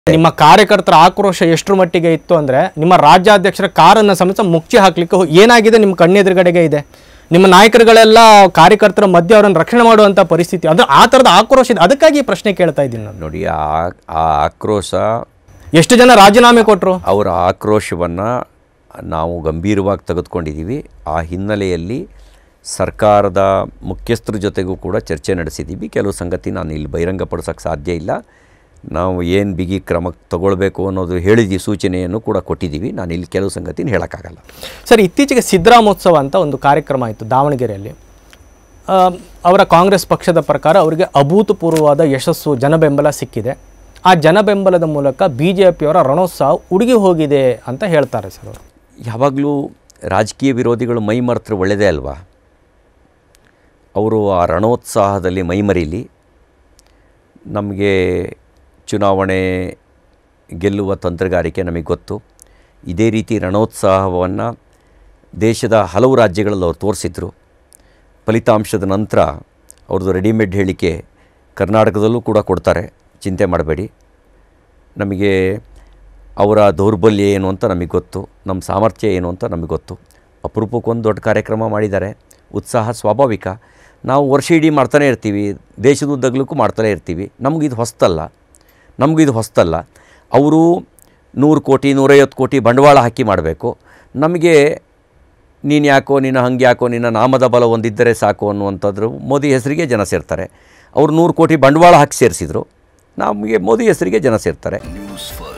ನಿಮ್ಮ ಕಾರ್ಯಕರ್ತರ ಆಕ್ರೋಶ ಎಷ್ಟರ ಮಟ್ಟಿಗೆ ಇತ್ತು ಅಂದ್ರೆ ನಿಮ್ಮ ರಾಜ್ಯಾಧ್ಯಕ್ಷರ ಕಾರನ್ನ ಸಮೇತ ಮುಚ್ಚಿ ಹಾಕ್ಲಿಕ್ಕೆ ಹೋ- ಏನಾಗಿದೆ ನಿಮ್ಮ ಕಣ್ಣೆದುರುಗಡೆಗೆ ಇದೆ ನಿಮ್ಮ ನಾಯಕರುಗಳೆಲ್ಲ ಕಾರ್ಯಕರ್ತರ ಮಧ್ಯೆ ಅವರನ್ನು ರಕ್ಷಣೆ ಮಾಡುವಂತ ಪರಿಸ್ಥಿತಿ ಅಂದ್ರೆ ಆ ಥರದ ಆಕ್ರೋಶ ಇದೆ ಅದಕ್ಕಾಗಿ ಈ ಪ್ರಶ್ನೆ ಕೇಳ್ತಾ ಇದ್ದೀನಿ ನಾನು ನೋಡಿ ಆ ಆ ಆಕ್ರೋಶ ಎಷ್ಟು ಜನ ರಾಜೀನಾಮೆ ಕೊಟ್ಟರು ಅವರ ಆಕ್ರೋಶವನ್ನು ನಾವು ಗಂಭೀರವಾಗಿ ತೆಗೆದುಕೊಂಡಿದ್ದೀವಿ ಆ ಹಿನ್ನೆಲೆಯಲ್ಲಿ ಸರ್ಕಾರದ ಮುಖ್ಯಸ್ಥರ ಜೊತೆಗೂ ಕೂಡ ಚರ್ಚೆ ನಡೆಸಿದ್ದೀವಿ ಕೆಲವು ಸಂಗತಿ ನಾನು ಇಲ್ಲಿ ಬಹಿರಂಗಪಡಿಸೋಕ್ಕೆ ಸಾಧ್ಯ ಇಲ್ಲ ನಾವು ಏನು ಬಿಗಿ ಕ್ರಮ ತಗೊಳ್ಬೇಕು ಅನ್ನೋದು ಹೇಳಿದ್ವಿ ಸೂಚನೆಯನ್ನು ಕೂಡ ಕೊಟ್ಟಿದ್ದೀವಿ ನಾನು ಇಲ್ಲಿ ಕೆಲವು ಸಂಗತಿನ ಹೇಳೋಕ್ಕಾಗಲ್ಲ ಸರ್ ಇತ್ತೀಚೆಗೆ ಸಿದ್ದರಾಮೋತ್ಸವ ಅಂತ ಒಂದು ಕಾರ್ಯಕ್ರಮ ಆಯಿತು ದಾವಣಗೆರೆಯಲ್ಲಿ ಆ, ಅವರ ಕಾಂಗ್ರೆಸ್ ಪಕ್ಷದ ಪ್ರಕಾರ ಅವರಿಗೆ ಅಭೂತಪೂರ್ವವಾದ ಯಶಸ್ಸು ಜನಬೆಂಬಲ ಸಿಕ್ಕಿದೆ ಆ ಜನಬೆಂಬಲದ ಮೂಲಕ ಬಿ ಜೆ ಪಿಯವರ ರಣೋತ್ಸವ ಉಡುಗಿ ಹೋಗಿದೆ ಅಂತ ಹೇಳ್ತಾರೆ ಸರ್ ಅವರು ಯಾವಾಗಲೂ ರಾಜಕೀಯ ವಿರೋಧಿಗಳು ಮೈ ಮರೆತರೆ ಒಳ್ಳೆಯದೇ ಅಲ್ವಾ ಅವರು ಆ ರಣೋತ್ಸಾಹದಲ್ಲಿ ಮೈಮರೀಲಿ ನಮಗೆ ಚುನಾವಣೆ ಗೆಲ್ಲುವ ತಂತ್ರಗಾರಿಕೆ ನಮಗೆ ಗೊತ್ತು ಇದೇ ರೀತಿ ರಣೋತ್ಸಾಹವನ್ನು ದೇಶದ ಹಲವು ರಾಜ್ಯಗಳಲ್ಲಿ ಅವ್ರು ತೋರಿಸಿದ್ರು ಫಲಿತಾಂಶದ ನಂತರ ಅವ್ರದ್ದು ರೆಡಿಮೇಡ್ ಹೇಳಿಕೆ ಕರ್ನಾಟಕದಲ್ಲೂ ಕೂಡ ಕೊಡ್ತಾರೆ ಚಿಂತೆ ಮಾಡಬೇಡಿ ನಮಗೆ ಅವರ ದೌರ್ಬಲ್ಯ ಏನು ಅಂತ ನಮಗೆ ಗೊತ್ತು ನಮ್ಮ ಸಾಮರ್ಥ್ಯ ಏನು ಅಂತ ನಮಗೆ ಗೊತ್ತು ಅಪರೂಪಕ್ಕೊಂದು ದೊಡ್ಡ ಕಾರ್ಯಕ್ರಮ ಮಾಡಿದ್ದಾರೆ ಉತ್ಸಾಹ ಸ್ವಾಭಾವಿಕ ನಾವು ವರ್ಷ ಇಡೀ ಮಾಡ್ತಾನೆ ಇರ್ತೀವಿ ದೇಶದ ಉದ್ದಗಲಕ್ಕೂ ಮಾಡ್ತಾನೆ ಇರ್ತೀವಿ ನಮಗಿದು ಹೊಸ್ತಲ್ಲ ನಮಗಿದು ಹೊಸ್ತಲ್ಲ ಅವರು ನೂರು ಕೋಟಿ ನೂರೈವತ್ತು ಕೋಟಿ ಬಂಡವಾಳ ಹಾಕಿ ಮಾಡಬೇಕು ನಮಗೆ ನೀನು ಯಾಕೋ ನಿನ್ನ ಹಂಗೆ ಯಾಕೋ ನಿನ್ನ ನಾಮದ ಬಲ ಒಂದಿದ್ದರೆ ಸಾಕು ಅನ್ನುವಂಥದ್ದು ಮೋದಿ ಹೆಸರಿಗೆ ಜನ ಸೇರ್ತಾರೆ ಅವ್ರು ನೂರು ಕೋಟಿ ಬಂಡವಾಳ ಹಾಕಿ ಸೇರಿಸಿದ್ರು ನಮಗೆ ಮೋದಿ ಹೆಸರಿಗೆ ಜನ ಸೇರ್ತಾರೆ ನ್ಯೂಸ್ ಫಸ್ಟ್